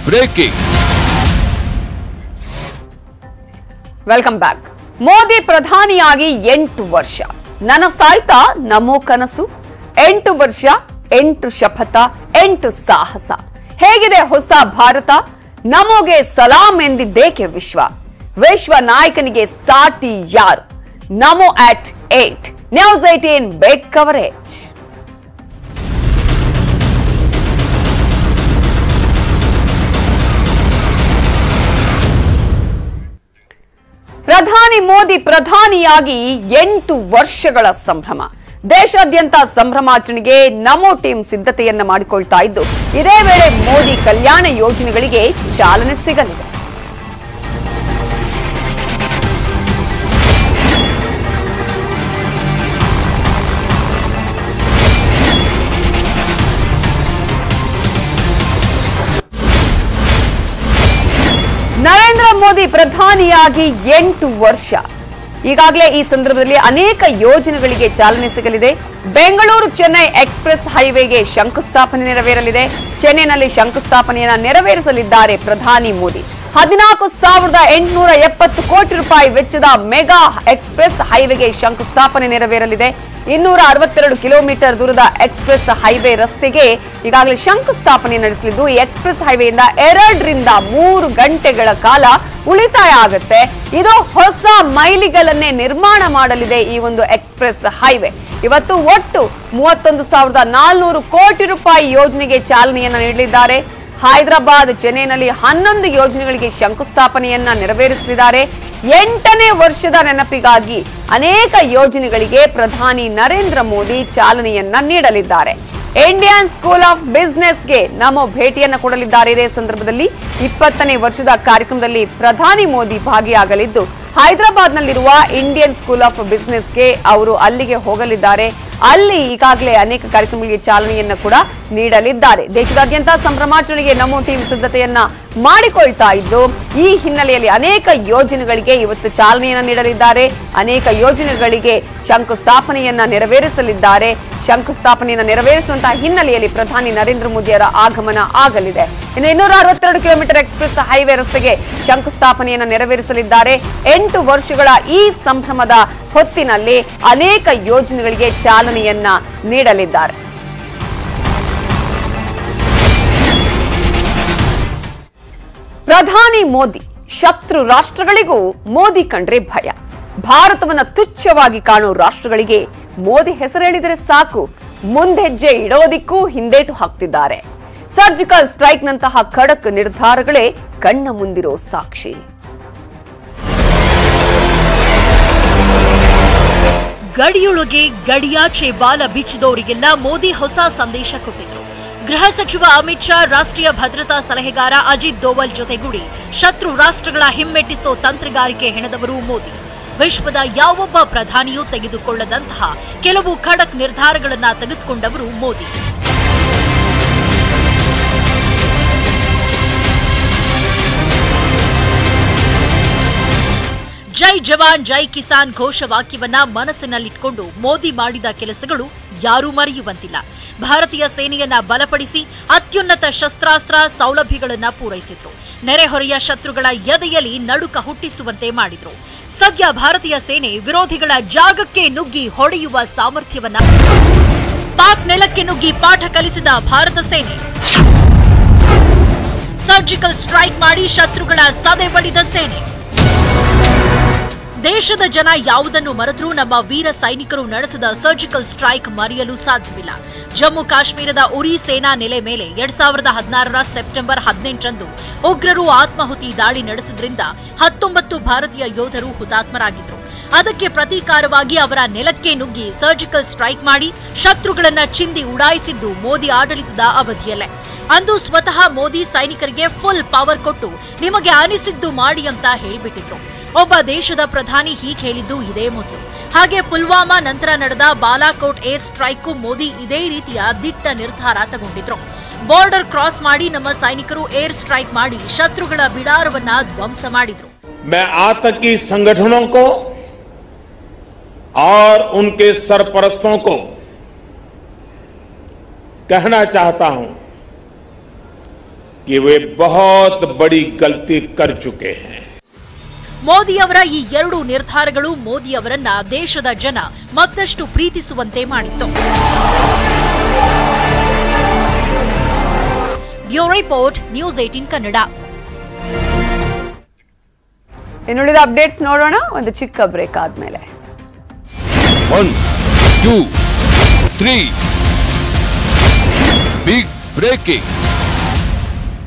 Breaking welcome back Modi ಪ್ರಧಾನಿಯಾಗಿ ಎಂಟು ವರ್ಷ ನನಸಾಯ್ತಾ ನಮೋ ಕನಸು ಎಂಟು ವರ್ಷ ಎಂಟು ಶಪಥ ಎಂಟು ಸಾಹಸ ಹೇಗಿದೆ ಹೊಸ ಭಾರತ ನಮೋಗೆ ಸಲಾಂ ಎಂದಿದ್ದೇಕೆ ವಿಶ್ವ ವಿಶ್ವ ನಾಯಕನಿಗೆ ಸಾಟಿ ಯಾರು Namo at eight news eighteen ಬೇಕ್ ಕವರೇಜ್ ಪ್ರಧಾನಿ ಮೋದಿ ಪ್ರಧಾನಿಯಾಗಿ ಎಂಟು ವರ್ಷಗಳ ಸಂಭ್ರಮ ದೇಶಾದ್ಯಂತ ಸಂಭ್ರಮಾಚರಣೆಗೆ ನಮೋ ಟೀಮ್ ಸಿದ್ಧತೆಯನ್ನ ಮಾಡಿಕೊಳ್ತಾ ಇದ್ದು ಇದೇ ವೇಳೆ ಮೋದಿ ಕಲ್ಯಾಣ ಯೋಜನೆಗಳಿಗೆ ಚಾಲನೆ ಸಿಗಲಿದೆ ನರೇಂದ್ರ ಮೋದಿ ಪ್ರಧಾನಿಯಾಗಿ ಎಂಟು ವರ್ಷ ಈಗಾಗಲೇ ಈ ಸಂದರ್ಭದಲ್ಲಿ ಅನೇಕ ಯೋಜನೆಗಳಿಗೆ ಚಾಲನೆ ಸಿಗಲಿದೆ ಬೆಂಗಳೂರು ಚೆನ್ನೈ ಎಕ್ಸ್ಪ್ರೆಸ್ ಹೈವೇಗೆ ಶಂಕುಸ್ಥಾಪನೆ ನೆರವೇರಲಿದೆ ಚೆನ್ನೈನಲ್ಲಿ ಶಂಕುಸ್ಥಾಪನೆಯನ್ನ ನೆರವೇರಿಸಲಿದ್ದಾರೆ ಪ್ರಧಾನಿ ಮೋದಿ ಹದಿನಾಲ್ಕು ಸಾವಿರದ ಎಂಟುನೂರ ಎಪ್ಪತ್ತು ಕೋಟಿ ರೂಪಾಯಿ ವೆಚ್ಚದ ಮೆಗಾ ಎಕ್ಸ್ಪ್ರೆಸ್ ಹೈವೇಗೆ ಶಂಕುಸ್ಥಾಪನೆ ನೆರವೇರಲಿದೆ ಇನ್ನೂರ ಅರವತ್ತೆರಡು ಕಿಲೋಮೀಟರ್ ದೂರದ ಎಕ್ಸ್ಪ್ರೆಸ್ ಹೈವೇ ರಸ್ತೆಗೆ ಈಗಾಗಲೇ ಶಂಕುಸ್ಥಾಪನೆ ನಡೆಸಲಿದ್ದು ಈ ಎಕ್ಸ್ಪ್ರೆಸ್ ಹೈವೇಯಿಂದ ಎರಡರಿಂದ ಮೂರು ಗಂಟೆಗಳ ಕಾಲ ಉಳಿತಾಯ ಆಗುತ್ತೆ ಇದು ಹೊಸ ಮೈಲಿಗಲನ್ನೇ ನಿರ್ಮಾಣ ಮಾಡಲಿದೆ ಈ ಒಂದು ಎಕ್ಸ್ಪ್ರೆಸ್ ಹೈವೇ ಇವತ್ತು ಒಟ್ಟು ಮೂವತ್ತೊಂದು ಸಾವಿರದ ನಾಲ್ನೂರು ಕೋಟಿ ರೂಪಾಯಿ ಯೋಜನೆಗೆ ಚಾಲನೆಯನ್ನ ನೀಡಲಿದ್ದಾರೆ ಹೈದರಾಬಾದ್ ಚೆನ್ನೈನಲ್ಲಿ ಹನ್ನೊಂದು ಯೋಜನೆಗಳಿಗೆ ಶಂಕುಸ್ಥಾಪನೆಯನ್ನ ನೆರವೇರಿಸಲಿದ್ದಾರೆ ಎಂಟನೇ ವರ್ಷದ ನೆನಪಿಗಾಗಿ ಅನೇಕ ಯೋಜನೆಗಳಿಗೆ ಪ್ರಧಾನಿ ನರೇಂದ್ರ ಮೋದಿ ಚಾಲನೆಯನ್ನ ನೀಡಲಿದ್ದಾರೆ ಇಂಡಿಯನ್ ಸ್ಕೂಲ್ ಆಫ್ ಬಿಸಿನೆಸ್ಗೆ ನಮ್ಮ ಭೇಟಿಯನ್ನ ಕೊಡಲಿದ್ದಾರೆ ಇದೇ ಸಂದರ್ಭದಲ್ಲಿ ಇಪ್ಪತ್ತನೇ ವರ್ಷದ ಕಾರ್ಯಕ್ರಮದಲ್ಲಿ ಪ್ರಧಾನಿ ಮೋದಿ ಭಾಗಿಯಾಗಲಿದ್ದು ಹೈದರಾಬಾದ್ನಲ್ಲಿರುವ ಇಂಡಿಯನ್ ಸ್ಕೂಲ್ ಆಫ್ ಬಿಸಿನೆಸ್ಗೆ ಅವರು ಅಲ್ಲಿಗೆ ಹೋಗಲಿದ್ದಾರೆ ಅಲ್ಲಿ ಈಗಾಗಲೇ ಅನೇಕ ಕಾರ್ಯಕ್ರಮಗಳಿಗೆ ಚಾಲನೆಯನ್ನ ಕೂಡ ನೀಡಲಿದ್ದಾರೆ ದೇಶದಾದ್ಯಂತ ಸಂಭ್ರಮಾಚರಣೆಗೆ ನಮೋ ಟೀಮ್ ಸಿದ್ಧತೆಯನ್ನ ಮಾಡಿಕೊಳ್ತಾ ಇದ್ದು ಈ ಹಿನ್ನೆಲೆಯಲ್ಲಿ ಅನೇಕ ಯೋಜನೆಗಳಿಗೆ ಇವತ್ತು ಚಾಲನೆಯನ್ನ ನೀಡಲಿದ್ದಾರೆ ಅನೇಕ ಯೋಜನೆಗಳಿಗೆ ಶಂಕುಸ್ಥಾಪನೆಯನ್ನ ನೆರವೇರಿಸಲಿದ್ದಾರೆ ಶಂಕುಸ್ಥಾಪನೆಯನ್ನ ನೆರವೇರಿಸುವಂತಹ ಹಿನ್ನೆಲೆಯಲ್ಲಿ ಪ್ರಧಾನಿ ನರೇಂದ್ರ ಮೋದಿಯವರ ಆಗಮನ ಆಗಲಿದೆ ಇನ್ನು ಇನ್ನೂರ ಅರವತ್ತೆರಡು ಕಿಲೋಮೀಟರ್ ಎಕ್ಸ್ಪ್ರೆಸ್ ಹೈವೇ ರಸ್ತೆಗೆ ಶಂಕುಸ್ಥಾಪನೆಯನ್ನ ನೆರವೇರಿಸಲಿದ್ದಾರೆ ಎಂಟು ವರ್ಷಗಳ ಈ ಸಂಭ್ರಮದ ಹೊತ್ತಿನಲ್ಲಿ ಅನೇಕ ಯೋಜನೆಗಳಿಗೆ ಚಾಲನೆಯನ್ನ ನೀಡಲಿದ್ದಾರೆ ಪ್ರಧಾನಿ ಮೋದಿ ಶತ್ರು ರಾಷ್ಟ್ರಗಳಿಗೂ ಮೋದಿ ಕಂಡ್ರೆ ಭಯ ಭಾರತವನ್ನ ತುಚ್ಛವಾಗಿ ಕಾಣೋ ರಾಷ್ಟ್ರಗಳಿಗೆ ಮೋದಿ ಹೆಸರೇಳಿದರೆ ಸಾಕು ಮುಂದೆಜ್ಜೆ ಇಡೋದಿಕ್ಕೂ ಹಿಂದೇಟು ಹಾಕ್ತಿದ್ದಾರೆ ಸರ್ಜಿಕಲ್ ಸ್ಟ್ರೈಕ್ನಂತಹ ಖಡಕ್ ನಿರ್ಧಾರಗಳೇ ಕಣ್ಣ ಮುಂದಿರೋ ಸಾಕ್ಷಿ ಗಡಿಯೊಳಗೆ ಗಡಿಯಾಚೆ ಬಾಲ ಬಿಚ್ಚಿದವರಿಗೆಲ್ಲ ಮೋದಿ ಹೊಸ ಸಂದೇಶ ಕೊಟ್ಟಿದ್ರು ಗೃಹ ಸಚಿವ ಅಮಿತ್ ಶಾ ರಾಷ್ಟ್ರೀಯ ಭದ್ರತಾ ಸಲಹೆಗಾರ ಅಜಿತ್ ದೋವಲ್ ಜೊತೆಗೂಡಿ ಶತ್ರು ರಾಷ್ಟ್ರಗಳ ಹಿಮ್ಮೆಟ್ಟಿಸೋ ತಂತ್ರಗಾರಿಕೆ ಹೆಣೆದವರು ಮೋದಿ ವಿಶ್ವದ ಯಾವೊಬ್ಬ ಪ್ರಧಾನಿಯೂ ತೆಗೆದುಕೊಳ್ಳದಂತಹ ಕೆಲವು ಖಡಕ್ ನಿರ್ಧಾರಗಳನ್ನ ತೆಗೆದುಕೊಂಡವರು ಮೋದಿ ಜೈ ಜವಾನ್ ಜೈ ಕಿಸಾನ್ ಘೋಷವಾಕ್ಯವನ್ನ ಮನಸ್ಸಿನಲ್ಲಿಟ್ಕೊಂಡು ಮೋದಿ ಮಾಡಿದ ಕೆಲಸಗಳು ಯಾರೂ ಮರೆಯುವಂತಿಲ್ಲ ಭಾರತೀಯ ಸೇನೆಯನ್ನ ಬಲಪಡಿಸಿ ಅತ್ಯುನ್ನತ ಶಸ್ತ್ರಾಸ್ತ್ರ ಸೌಲಭ್ಯಗಳನ್ನ ಪೂರೈಸಿದ್ರು ನೆರೆಹೊರೆಯ ಶತ್ರುಗಳ ಎದೆಯಲ್ಲಿ ನಡುಕ ಹುಟ್ಟಿಸುವಂತೆ ಮಾಡಿದ್ರು ಸದ್ಯ ಭಾರತೀಯ ಸೇನೆ ವಿರೋಧಿಗಳ ಜಾಗಕ್ಕೆ ನುಗ್ಗಿ ಹೊಡೆಯುವ ಸಾಮರ್ಥ್ಯವನ್ನ ಪಾಕ್ ನೆಲಕ್ಕೆ ನುಗ್ಗಿ ಪಾಠ ಕಲಿಸಿದ ಭಾರತ ಸೇನೆ ಸರ್ಜಿಕಲ್ ಸ್ಟ್ರೈಕ್ ಮಾಡಿ ಶತ್ರುಗಳ ಸದೆ ಬಡಿದ ಸೇನೆ ದೇಶದ ಜನ ಯಾವುದನ್ನು ಮರೆತರೂ ನಮ್ಮ ವೀರ ಸೈನಿಕರು ನಡೆಸಿದ ಸರ್ಜಿಕಲ್ ಸ್ಟ್ರೈಕ್ ಮರೆಯಲು ಸಾಧ್ಯವಿಲ್ಲ ಜಮ್ಮು ಕಾಶ್ಮೀರದ ಉರಿ ಸೇನಾ ನೆಲೆ ಮೇಲೆ ಎರಡ್ ಸಾವಿರದ ಹದಿನಾರರ ಸೆಪ್ಟೆಂಬರ್ ಹದಿನೆಂಟರಂದು ಉಗ್ರರು ಆತ್ಮಾಹುತಿ ದಾಳಿ ನಡೆಸಿದ್ರಿಂದ ಹತ್ತೊಂಬತ್ತು ಭಾರತೀಯ ಯೋಧರು ಹುತಾತ್ಮರಾಗಿದ್ರು ಅದಕ್ಕೆ ಪ್ರತೀಕಾರವಾಗಿ ಅವರ ನೆಲಕ್ಕೆ ನುಗ್ಗಿ ಸರ್ಜಿಕಲ್ ಸ್ಟ್ರೈಕ್ ಮಾಡಿ ಶತ್ರುಗಳನ್ನ ಚಿಂದಿ ಉಡಾಯಿಸಿದ್ದು ಮೋದಿ ಆಡಳಿತದ ಅವಧಿಯಲ್ಲೇ ಅಂದು ಸ್ವತಃ ಮೋದಿ ಸೈನಿಕರಿಗೆ ಫುಲ್ ಪವರ್ ಕೊಟ್ಟು ನಿಮಗೆ ಅನಿಸಿದ್ದು ಮಾಡಿ ಅಂತ ಹೇಳ್ಬಿಟ್ಟಿದ್ರು ಒಬ್ಬ ದೇಶದ ಪ್ರಧಾನಿ ಹೀಗೆ ಹೇಳಿದ್ದು ಇದೇ ಮೊದಲು ಹಾಗೆ ಪುಲ್ವಾಮಾ ನಂತರ ನಡೆದ ಬಾಲಾಕೋಟ್ ಏರ್ ಸ್ಟ್ರೈಕ್ಗೂ ಮೋದಿ ಇದೇ ರೀತಿಯ ದಿಟ್ಟ ನಿರ್ಧಾರ ತಗೊಂಡಿದ್ರು ಬಾರ್ಡರ್ ಕ್ರಾಸ್ ಮಾಡಿ ನಮ್ಮ ಸೈನಿಕರು ಏರ್ ಸ್ಟ್ರೈಕ್ ಮಾಡಿ ಶತ್ರುಗಳ ಬಿಡಾರವನ್ನ ಧ್ವಂಸ ಮಾಡಿದ್ರು मैं आतंकी संगठनों को और उनके सरपरस्तों को कहना चाहता हूं कि वे बहुत बड़ी गलती कर चुके हैं ಮೋದಿಯವರ ಈ ಎರಡು ನಿರ್ಧಾರಗಳು ಮೋದಿಯವರನ್ನ ದೇಶದ ಜನ ಮತ್ತಷ್ಟು ಪ್ರೀತಿಸುವಂತೆ ಮಾಡಿತ್ತು bureau report news eighteen Kannada ಇನ್ನುಳಿದ ಅಪ್ಡೇಟ್ಸ್ ನೋಡೋಣ ಒಂದು ಚಿಕ್ಕ ಬ್ರೇಕ್ ಆದ್ಮೇಲೆ One, two, three. Big breaking.